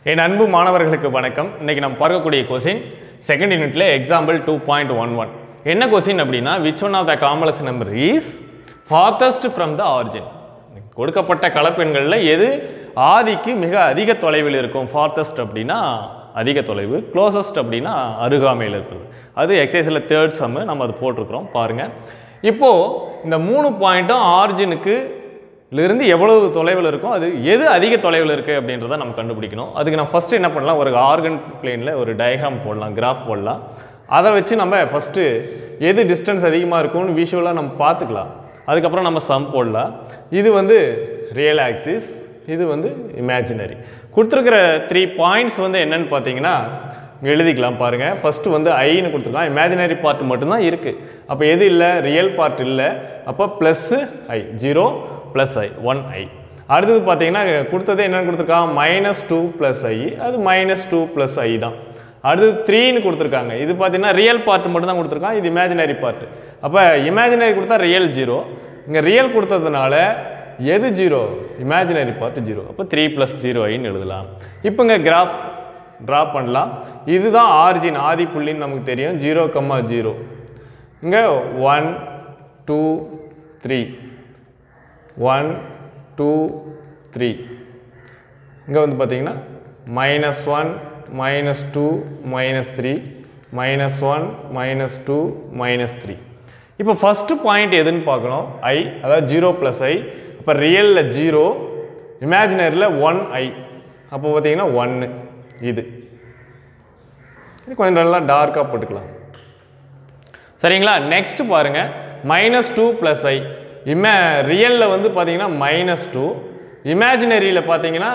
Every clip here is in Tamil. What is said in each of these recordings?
என் அன்பு மாணவர்களுக்கு வணக்கம் இன்னைக்கு நம்ம பார்க்கக்கூடிய கொஸ்டின் செகண்ட் யூனிட்ல example two point one one என்ன கொஸ்டின் அப்படின்னா which one of the complex number is farthest from the origin கொடுக்கப்பட்ட கலப்பெண்களில் எது ஆதிக்கு மிக அதிக தொலைவில் இருக்கும் farthest அப்படின்னா அதிக தொலைவு க்ளோசஸ்ட் அப்படின்னா அருகாமையில் இருக்கிறது அது எக்ஸசைஸில் தேர்ட் சம்மு நம்ம அது போட்டிருக்கிறோம் பாருங்கள் இப்போது இந்த மூணு பாயிண்ட்டும் ஆரிஜினுக்கு இருந்து எவ்வளவு தொலைவில் இருக்கும் அது எது அதிக தொலைவில் இருக்குது அப்படின்றத நம்ம கண்டுபிடிக்கணும் அதுக்கு நான் ஃபஸ்ட்டு என்ன பண்ணலாம் ஒரு ஆர்கன் பிளேனில் ஒரு டயக்ராம் போடலாம் கிராஃப் போடலாம் அதை வச்சு நம்ம ஃபஸ்ட்டு எது டிஸ்டன்ஸ் அதிகமாக இருக்கும்னு விஷுவலாக நம்ம பார்த்துக்கலாம் அதுக்கப்புறம் நம்ம சம் போடலாம் இது வந்து ரியல் ஆக்சிஸ் இது வந்து இமேஜினரி கொடுத்துருக்கிற த்ரீ பாயிண்ட்ஸ் வந்து என்னன்னு பார்த்தீங்கன்னா இங்க எழுதிக்கலாம் பாருங்கள் ஃபஸ்ட்டு வந்து ஐன்னு கொடுத்துருக்கலாம் இமேஜினரி பார்ட் மட்டும்தான் இருக்குது அப்போ எது இல்லை ரியல் பார்ட் இல்லை அப்போ plus i zero plus i one i அடுத்தது பார்த்தீங்கன்னா கொடுத்தது என்னென்னு கொடுத்துருக்கான் மைனஸ் டூ ப்ளஸ் ஐ அது மைனஸ் டூ ப்ளஸ் ஐ தான் அடுத்தது த்ரீன்னு கொடுத்துருக்காங்க இது பார்த்தீங்கன்னா ரியல் பார்ட் மட்டும் தான் கொடுத்துருக்கான் இது இமேஜினரி பார்ட் அப்போ இமேஜினரி கொடுத்தா ரியல் ஜீரோ இங்கே ரியல் கொடுத்ததுனால எது ஜீரோ இமேஜினரி பார்ட் ஜீரோ அப்போ த்ரீ ப்ளஸ் ஜீரோ ஐன்னு எழுதலாம் இப்போ இங்கே கிராஃப் ட்ரா பண்ணலாம் இதுதான் ஆரிஜின் ஆதி புள்ளின்னு நமக்கு தெரியும் ஜீரோ கம்மா ஜீரோ இங்கே one two three one two three இங்கே வந்து பார்த்தீங்கன்னா minus one minus two minus three minus one minus two minus three இப்போ ஃபஸ்ட்டு பாயிண்ட் எதுன்னு பார்க்கணும் ஐ அதாவது ஜீரோ ப்ளஸ் ஐ இப்போ ரியலில் ஜீரோ இமேஜினரியில் ஒன் ஐ அப்போ பார்த்தீங்கன்னா ஒன்று இது இது கொஞ்சம் நல்லா டார்க்காக போட்டுக்கலாம் சரிங்களா நெக்ஸ்ட் பாருங்க மைனஸ் டூ ப்ளஸ் ஐ இமே ரியலில் வந்து பார்த்தீங்கன்னா மைனஸ் டூ இமேஜினரியில் பார்த்தீங்கன்னா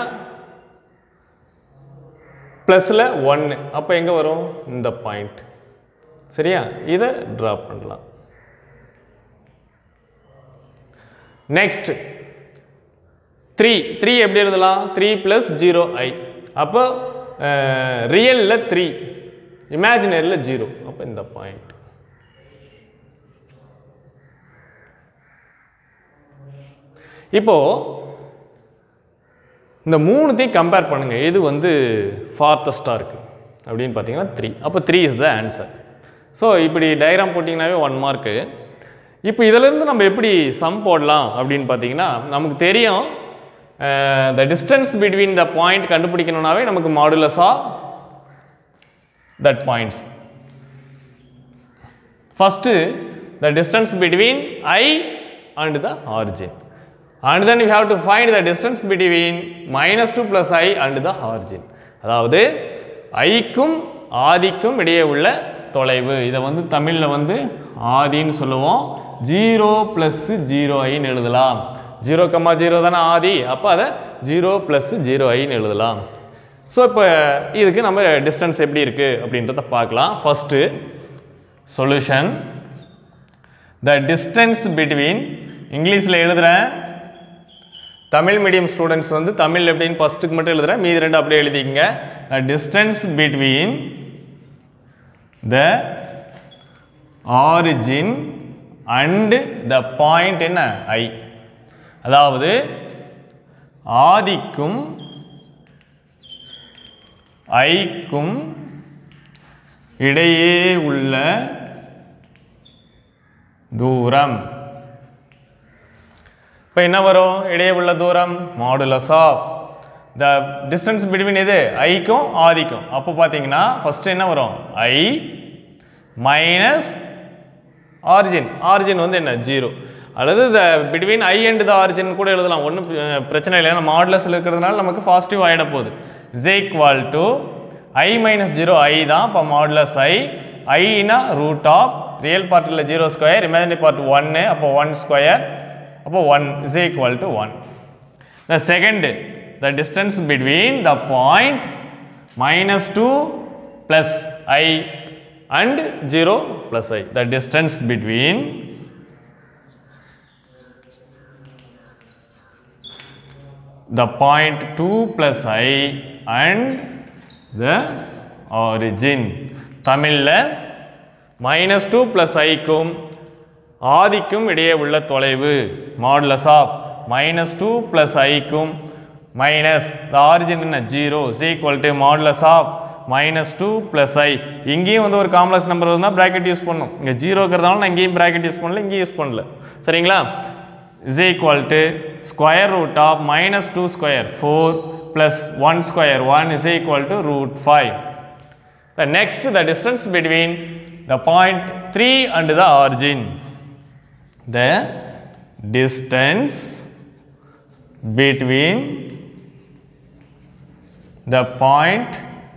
ப்ளஸில் ஒன்று அப்போ எங்கே வரும் இந்த பாயிண்ட் சரியா இதை ட்ரா பண்ணலாம் நெக்ஸ்ட் த்ரீ த்ரீ எப்படி எழுதலாம் த்ரீ ப்ளஸ் ஜீரோ ஐ அப்போ ரியலில் த்ரீ இமேஜினரியில் ஜீரோ அப்போ இந்த பாயிண்ட் இப்போ இந்த மூணுத்தையும் கம்பேர் பண்ணுங்க எது வந்து ஃபார்த்தஸ்டாக இருக்குது அப்படின்னு பார்த்தீங்கன்னா த்ரீ அப்போ three is the answer so இப்படி டயக்ராம் போட்டிங்கனாவே ஒன் மார்க்கு இப்போ இதிலேருந்து நம்ம எப்படி சம் போடலாம் அப்படின்னு பார்த்தீங்கன்னா நமக்கு தெரியும் the distance between the point கண்டுபிடிக்கணும்னாவே நமக்கு modulus of that points first the distance between i and the origin and then you have to find the distance between minus 2 plus i and the origin அதாவது ஐக்கும் ஆதிக்கும் இடையே உள்ள தொலைவு இதை வந்து தமிழில் வந்து ஆதின்னு சொல்லுவோம் ஜீரோ ப்ளஸ் ஜீரோ ஐன்னு எழுதலாம் ஜீரோ கம்மா ஜீரோ தானே ஆதி அப்போ அதை ஜீரோ ப்ளஸ் ஜீரோ ஐன்னு எழுதலாம் ஸோ இப்போ இதுக்கு நம்ம டிஸ்டன்ஸ் எப்படி இருக்குது அப்படின்றத பார்க்கலாம் first solution the distance between இங்கிலீஷில் எழுதுகிறேன் தமிழ் மீடியம் ஸ்டூடெண்ட்ஸ் வந்து தமிழ் எப்படின்னு ஃபஸ்ட்டுக்கு மட்டும் எழுதுகிறேன் மீதி ரெண்டு அப்படியே எழுதிக்கங்க distance between the origin and the point என்ன ஐ அதாவது ஆதிக்கும் ஐக்கும் இடையே உள்ள தூரம் இப்போ என்ன வரும் இடையே உள்ள தூரம் modulus of the distance between எது ஐக்கும் ஆதிக்கும் அப்போ பார்த்தீங்கன்னா ஃபஸ்ட்டு என்ன வரும் ஐ மைனஸ் ஆரிஜின் ஆரிஜின் வந்து என்ன ஜீரோ அல்லது the between i and the origin கூட எழுதலாம் ஒன்றும் பிரச்சனை இல்லை ஏன்னா மாடுலஸில் இருக்கிறதுனால நமக்கு பாசிட்டிவ் ஆகிட போகுது is equal to i minus zero i தான் இப்போ மாடுலஸ் ஐ ஐனா ரூட் ஆஃப் ரியல் பார்ட்டில் ஜீரோ ஸ்கொயர் இமேஜினரி பார்ட் ஒன்று அப்போ ஒன் ஸ்கொயர் அப்போ one is equal to one the second the distance between the point minus two plus i and zero plus i the distance between the point 2 plus i and the origin தமிழில் மைனஸ் டூ ப்ளஸ் ஐக்கும் ஆதிக்கும் இடையே உள்ள தொலைவு modulus of minus two plus ஐக்கும் மைனஸ் த ஆரிஜின் என்ன zero is equal to modulus of minus two plus i இங்கேயும் வந்து ஒரு காம்ப்ளெக்ஸ் நம்பர் இருந்தால் ப்ராக்கெட் யூஸ் பண்ணணும் இங்கே ஜீரோ இருக்கிறதால நான் இங்கேயும் ப்ராக்கெட் யூஸ் பண்ணல இங்கேயும் யூஸ் பண்ணல சரிங்களா is equal to square root of minus two square four plus one square one is equal to root five The next, the distance between the point 3 and the origin. The distance between the point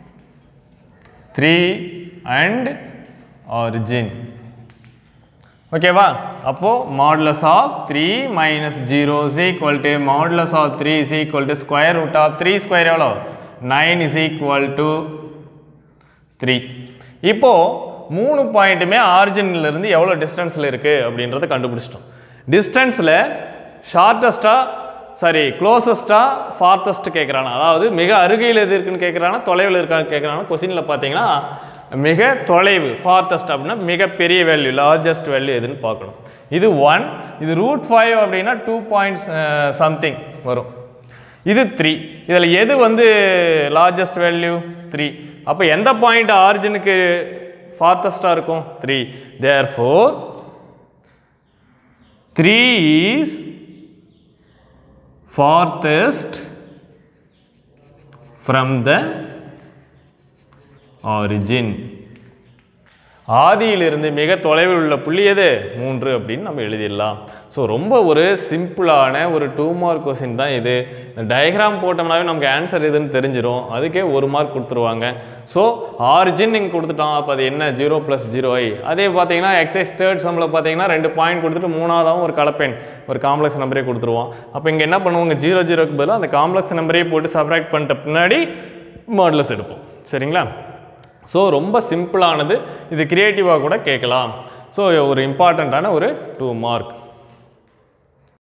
3 and origin. ஓகேவா அப்போ modulus of three minus zero is equal to modulus of three is equal to square root of three square எவ்வளோ nine is equal to three இப்போது மூணு பாயிண்ட்டுமே ஆரிஜின்ல இருந்து எவ்வளோ டிஸ்டன்ஸில் இருக்குது அப்படின்றத கண்டுபிடிச்சிட்டோம் டிஸ்டன்ஸில் ஷார்ட்டஸ்ட்டாக சாரி க்ளோசஸ்ட்டாக ஃபார்த்தஸ்ட் கேட்குறானா அதாவது மிக அருகையில் எது இருக்குன்னு கேட்குறானா தொலைவில் இருக்கான்னு கேட்குறானா கொஸ்டினில் பார்த்தீங்கன்னா மிக தொலைவு ஃபார்த்தஸ்ட் அப்படின்னா மிகப்பெரிய வேல்யூ லார்ஜஸ்ட் வேல்யூ எதுன்னு பார்க்கணும் இது ஒன் இது ரூட் ஃபைவ் அப்படின்னா டூ பாயிண்ட்ஸ் சம்திங் வரும் இது த்ரீ இதில் எது வந்து லார்ஜஸ்ட் வேல்யூ த்ரீ அப்போ எந்த பாயிண்ட் ஆரிஜினுக்கு ஃபார்த்தஸ்டாக இருக்கும் three therefore three is farthest from the origin ஆதியிலிருந்து மிக தொலைவில் உள்ள புள்ளி எது மூன்று அப்படின்னு நம்ம எழுதிடலாம் ஸோ ரொம்ப ஒரு சிம்பிளான ஒரு டூ மார்க் கொஸ்டின் தான் இது இந்த டயக்ராம் போட்டோம்னாவே நமக்கு ஆன்சர் எதுன்னு தெரிஞ்சிடும் அதுக்கே ஒரு மார்க் கொடுத்துருவாங்க ஸோ ஆரிஜின் நீங்கள் கொடுத்துட்டோம் அப்போ அது என்ன ஜீரோ ப்ளஸ் ஜீரோ ஐ அதே பார்த்தீங்கன்னா எக்ஸைஸ் தேர்ட் சம்மில் பார்த்தீங்கன்னா ரெண்டு பாயிண்ட் கொடுத்துட்டு மூணாவதாகவும் ஒரு கலப்பெண் ஒரு காம்ப்ளெக்ஸ் நம்பரே கொடுத்துருவோம் அப்போ இங்கே என்ன பண்ணுவாங்க ஜீரோ ஜீரோக்கு பதிலாக அந்த காம்ப்ளெக்ஸ் நம்பரே போட்டு சப்ராக்ட் பண்ணிட்ட பின்னாடி மாடலஸ் எடுப்போம் சரிங்களா ஸோ ரொம்ப சிம்பிளானது இது கிரியேட்டிவாக கூட கேட்கலாம் ஸோ ஒரு இம்பார்ட்டண்ட்டான ஒரு டூ மார்க்